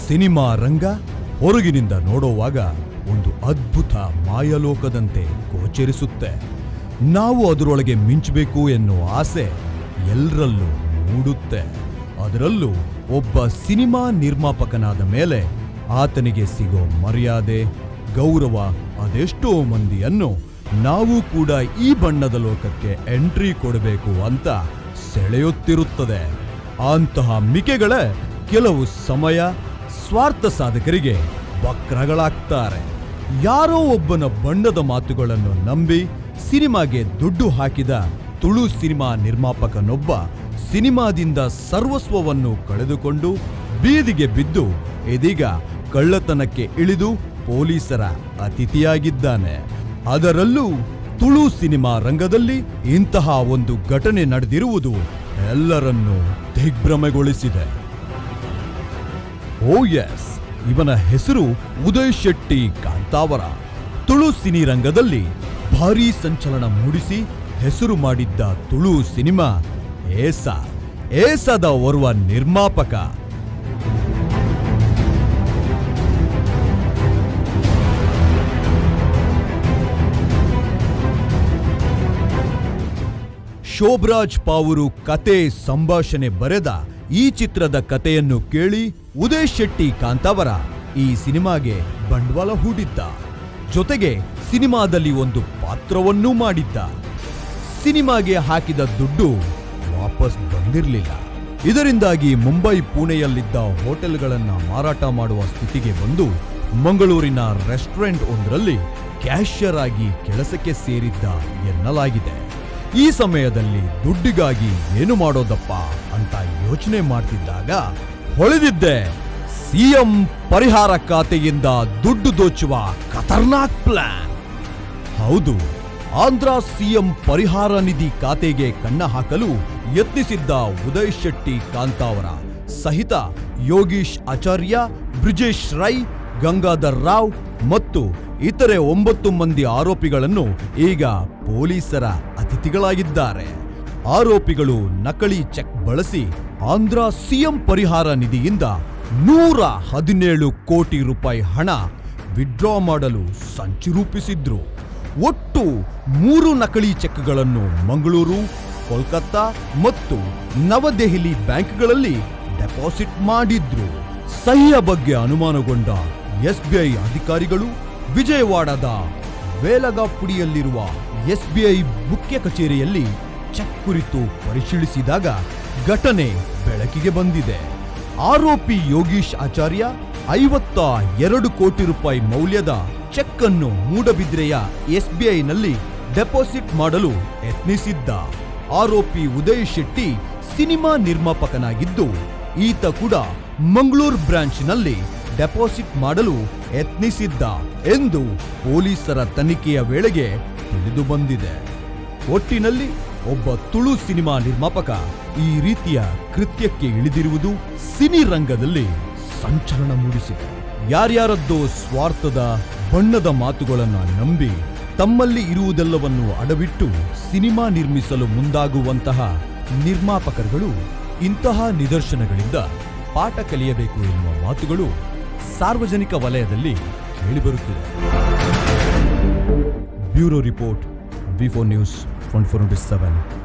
cinema ರಂಗ ಹೊರಗಿನಿಂದ ನೋಡುವಾಗ ಒಂದು ಅದ್ಭುತ ಮಾಯಲೋಕದಂತೆ ಗೋಚರಿಸುತ್ತೆ ನಾವು ಅದರೊಳಗೆ ಮಿಂಚಬೇಕು ಎನ್ನುವ ಆಸೆ ಎಲ್ಲರಲ್ಲೂ ಮೂಡುತ್ತೆ ಅದರಲ್ಲೂ ಒಬ್ಬ ಸಿನಿಮಾ ನಿರ್ಮಾಪಕನಾದ ಮೇಲೆ ಆತನಿಗೆ ಸಿಗೋ ಮರ್ಯಾದೆ ಗೌರವ ಅದೆಷ್ಟೋ ಮಂದಿಯನ್ನು ನಾವು ಕೂಡ ಈ ಬಣ್ಣದ ಲೋಕಕ್ಕೆ ಎಂಟ್ರಿ ಕೊಡಬೇಕು ಅಂತ ಸೆಳೆಯುತ್ತಿರುತ್ತದೆ ಅಂತಹ ಮಿಕೆಗಳ ಕೆಲವು ಸಮಯ ಸ್ವಾರ್ಥ ಸಾಧಕರಿಗೆ ವಕ್ರಗಳಾಗ್ತಾರೆ ಯಾರೋ ಒಬ್ಬನ ಬಣ್ಣದ ಮಾತುಗಳನ್ನು ನಂಬಿ ಸಿನಿಮಾಗೆ ದುಡ್ಡು ಹಾಕಿದ ತುಳು ಸಿನಿಮಾ ನಿರ್ಮಾಪಕನೊಬ್ಬ ಸಿನಿಮಾದಿಂದ ಸರ್ವಸ್ವವನ್ನು ಕಳೆದುಕೊಂಡು ಬೀದಿಗೆ ಬಿದ್ದು ಇದೀಗ ಕಳ್ಳತನಕ್ಕೆ ಇಳಿದು ಪೊಲೀಸರ ಅತಿಥಿಯಾಗಿದ್ದಾನೆ ಅದರಲ್ಲೂ ತುಳು ಸಿನಿಮಾ ರಂಗದಲ್ಲಿ ಇಂತಹ ಒಂದು ಘಟನೆ ನಡೆದಿರುವುದು ಎಲ್ಲರನ್ನೂ ದಿಗ್ಭ್ರಮೆಗೊಳಿಸಿದೆ ಓ ಎಸ್ ಇವನ ಹೆಸರು ಉದಯ್ ಶೆಟ್ಟಿ ಕಾಂತಾವರ ತುಳು ಸಿನಿ ರಂಗದಲ್ಲಿ ಭಾರೀ ಸಂಚಲನ ಮೂಡಿಸಿ ಹೆಸರು ಮಾಡಿದ್ದ ತುಳು ಸಿನಿಮಾ ಏಸ ಏಸದ ಓರ್ವ ನಿರ್ಮಾಪಕ ಶೋಭರಾಜ್ ಪಾವರು ಕತೆ ಸಂಭಾಷಣೆ ಬರೆದ ಈ ಚಿತ್ರದ ಕತೆಯನ್ನು ಕೇಳಿ ಉದಯ್ ಶೆಟ್ಟಿ ಕಾಂತಾವರ ಈ ಸಿನಿಮಾಗೆ ಬಂಡವಾಳ ಹೂಡಿದ್ದ ಜೊತೆಗೆ ಸಿನಿಮಾದಲ್ಲಿ ಒಂದು ಪಾತ್ರವನ್ನೂ ಮಾಡಿದ್ದ ಸಿನಿಮಾಗೆ ಹಾಕಿದ ದುಡ್ಡು ವಾಪಸ್ ಬಂದಿರಲಿಲ್ಲ ಇದರಿಂದಾಗಿ ಮುಂಬೈ ಪುಣೆಯಲ್ಲಿದ್ದ ಹೋಟೆಲ್ಗಳನ್ನ ಮಾರಾಟ ಮಾಡುವ ಸ್ಥಿತಿಗೆ ಬಂದು ಮಂಗಳೂರಿನ ರೆಸ್ಟೋರೆಂಟ್ ಒಂದರಲ್ಲಿ ಕ್ಯಾಶಿಯರ್ ಆಗಿ ಕೆಲಸಕ್ಕೆ ಸೇರಿದ್ದ ಎನ್ನಲಾಗಿದೆ ಈ ಸಮಯದಲ್ಲಿ ದುಡ್ಡಿಗಾಗಿ ಏನು ಮಾಡೋದಪ್ಪ ಅಂತ ಯೋಚನೆ ಮಾಡ್ತಿದ್ದಾಗ ಹೊಳೆದಿದ್ದೆ ಸಿಎಂ ಪರಿಹಾರ ಖಾತೆಯಿಂದ ದುಡ್ಡು ದೋಚುವ ಖತರ್ನಾಕ್ ಪ್ಲಾನ್ ಹೌದು ಆಂಧ್ರ ಸಿಎಂ ಪರಿಹಾರ ನಿಧಿ ಖಾತೆಗೆ ಕನ್ನ ಹಾಕಲು ಯತ್ನಿಸಿದ್ದ ಉದಯ್ ಶೆಟ್ಟಿ ಕಾಂತಾವರ ಸಹಿತ ಯೋಗೀಶ್ ಆಚಾರ್ಯ ಬ್ರಿಜೇಶ್ ರೈ ಗಂಗಾಧರ್ ರಾವ್ ಮತ್ತು ಇತರೆ ಒಂಬತ್ತು ಮಂದಿ ಆರೋಪಿಗಳನ್ನು ಈಗ ಪೊಲೀಸರ ಅತಿಥಿಗಳಾಗಿದ್ದಾರೆ ಆರೋಪಿಗಳು ನಕಲಿ ಚೆಕ್ ಬಳಸಿ ಆಂಧ್ರ ಸಿಎಂ ಪರಿಹಾರ ನಿಧಿಯಿಂದ ನೂರ ಹದಿನೇಳು ಕೋಟಿ ರೂಪಾಯಿ ಹಣ ವಿಡ್ರಾ ಮಾಡಲು ಸಂಚು ರೂಪಿಸಿದ್ರು ಒಟ್ಟು ಮೂರು ನಕಲಿ ಚೆಕ್ಗಳನ್ನು ಮಂಗಳೂರು ಕೋಲ್ಕತ್ತಾ ಮತ್ತು ನವದೆಹಲಿ ಬ್ಯಾಂಕ್ಗಳಲ್ಲಿ ಡೆಪಾಸಿಟ್ ಮಾಡಿದ್ರು ಸಹಿಯ ಬಗ್ಗೆ ಅನುಮಾನಗೊಂಡ ಎಸ್ಬಿಐ ಅಧಿಕಾರಿಗಳು ವಿಜಯವಾಡದ ವೇಲಗಾಪುಡಿಯಲ್ಲಿರುವ ಎಸ್ಬಿಐ ಮುಖ್ಯ ಕಚೇರಿಯಲ್ಲಿ ಚೆಕ್ ಕುರಿತು ಪರಿಶೀಲಿಸಿದಾಗ ಘಟನೆ ಬೆಳಕಿಗೆ ಬಂದಿದೆ ಆರೋಪಿ ಯೋಗೀಶ್ ಆಚಾರ್ಯ ಐವತ್ತ ಎರಡು ಕೋಟಿ ರೂಪಾಯಿ ಮೌಲ್ಯದ ಚೆಕ್ ಅನ್ನು ಮೂಡಬಿದ್ರೆಯ ಎಸ್ಬಿಐನಲ್ಲಿ ಡೆಪಾಸಿಟ್ ಮಾಡಲು ಯತ್ನಿಸಿದ್ದ ಆರೋಪಿ ಉದಯ್ ಶೆಟ್ಟಿ ಸಿನಿಮಾ ನಿರ್ಮಾಪಕನಾಗಿದ್ದು ಈತ ಕೂಡ ಮಂಗಳೂರು ಬ್ರಾಂಚ್ನಲ್ಲಿ ಡೆಪಾಸಿಟ್ ಮಾಡಲು ಯತ್ನಿಸಿದ್ದ ಎಂದು ಪೊಲೀಸರ ತನಿಖೆಯ ವೇಳೆಗೆ ತಿಳಿದು ಬಂದಿದೆ ಒಟ್ಟಿನಲ್ಲಿ ಒಬ್ಬ ತುಳು ಸಿನಿಮಾ ನಿರ್ಮಾಪಕ ಈ ರೀತಿಯ ಕೃತ್ಯಕ್ಕೆ ಇಳಿದಿರುವುದು ಸಿನಿ ರಂಗದಲ್ಲಿ ಸಂಚಲನ ಮೂಡಿಸಿದೆ ಯಾರ್ಯಾರದ್ದೋ ಸ್ವಾರ್ಥದ ಬಣ್ಣದ ಮಾತುಗಳನ್ನ ನಂಬಿ ತಮ್ಮಲ್ಲಿ ಇರುವುದೆಲ್ಲವನ್ನು ಅಡವಿಟ್ಟು ಸಿನಿಮಾ ನಿರ್ಮಿಸಲು ಮುಂದಾಗುವಂತಹ ನಿರ್ಮಾಪಕರುಗಳು ಇಂತಹ ನಿದರ್ಶನಗಳಿಂದ ಪಾಠ ಕಲಿಯಬೇಕು ಎನ್ನುವ ಮಾತುಗಳು ಸಾರ್ವಜನಿಕ ವಲಯದಲ್ಲಿ ಕೇಳಿಬರುತ್ತಿದೆ bureau report before news one four seven